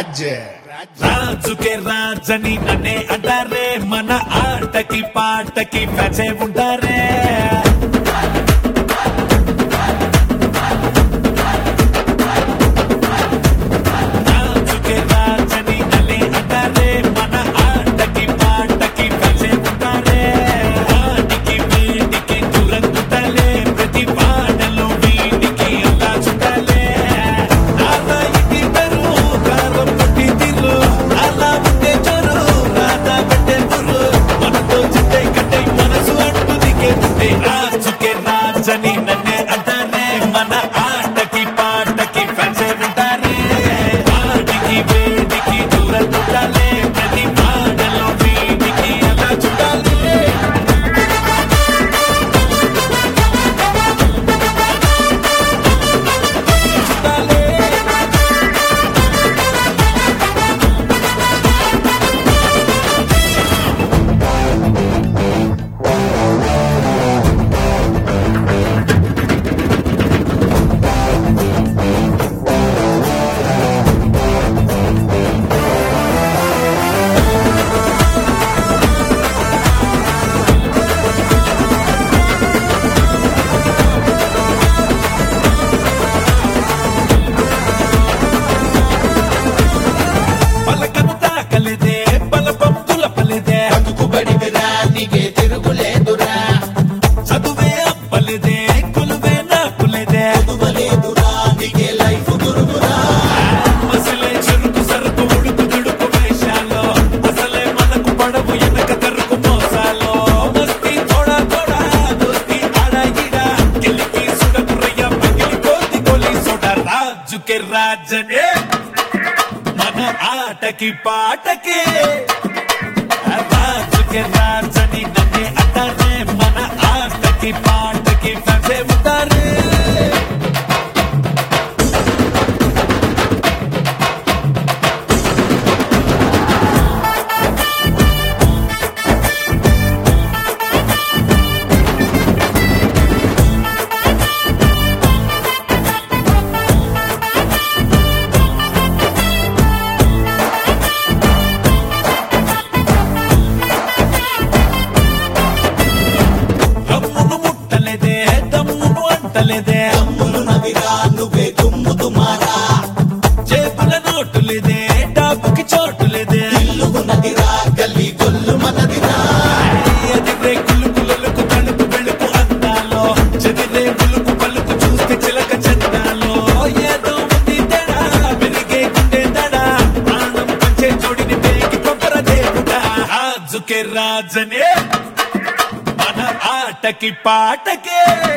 రాజ్ రాజుకే రాజని నన్నే అంటారే మన ఆటకి పాటకి పెంచే ఉంటారే రాజుకే రాజని నన్నే అంటారే మన ఆటకి పాటకి పెంచే ఉంటారే వాటికి వీటికి దురంగుతలే ప్రతి పాటలో వీటికి అలా చుట్టాలే అలా ఇది తరు కారం పట్టి తిరు అలా ఉంటే చరు రాధా పెట్టే గురు మనతో చిట్టై కట్టై మనసు అంటు దిగే ఉంటే రాజుకే రాజని నన్నే అంటారే మన ఆటకి పాటకి ఫ్యాన్సే ఉంటారే వాటికి వేడికి దూరం చుట్టాలే ప్రతి పాటలో వీటికి అలా చుట్టాలే పలకను తాకలేదే బలపం తులపలేదే బతుకుబడివిరా నీకే తిరుగులేదురా చదువే అప్పలేదే కొలువే నాకులేదే చదువలేదురా నీకే లైఫ్ గురుగురా అసలే చెరుకు సరుకు ఉడుకు దుడుకు వేషాలో అసలే మనకు పడవు వెనక తరుకు మోసాలో మస్తి తోడా తోడా దోస్తి ఆడా ఈడా కెలికి సుడకురయ్య పగిలి కోతి కొలి సోడ రాజుకే రాజనే మన ఆటకి పాటకి రాజుకే రాజని నన్నే అంటారే మన ఆటకి పాటకి ఫ్యాన్సే ఉంటారే రమ్మును ముట్టలేదే దమ్మును అంటలేదే తమ్ములు నవిరా నువ్వే తుమ్ముతు మారా చేతుల నోటు లేదే డాబుకి చోటు లేదే ఇల్లుగు నదిరా గల్లీ గొల్లు మనదిరా ఎదిరే కులుకు లొలుకు తలుపు వెలుపు అందాలో చెదిరే పులుకు పలుకు చూస్తే చిలక చందాలో ఏదో ఉంది తేడా పెరిగే గుండె దడా ప్రాణం పంచే జోడిని పేకి కొబ్బర దేవుడా రాజుకే రాజనే మన ఆటకి పాటకే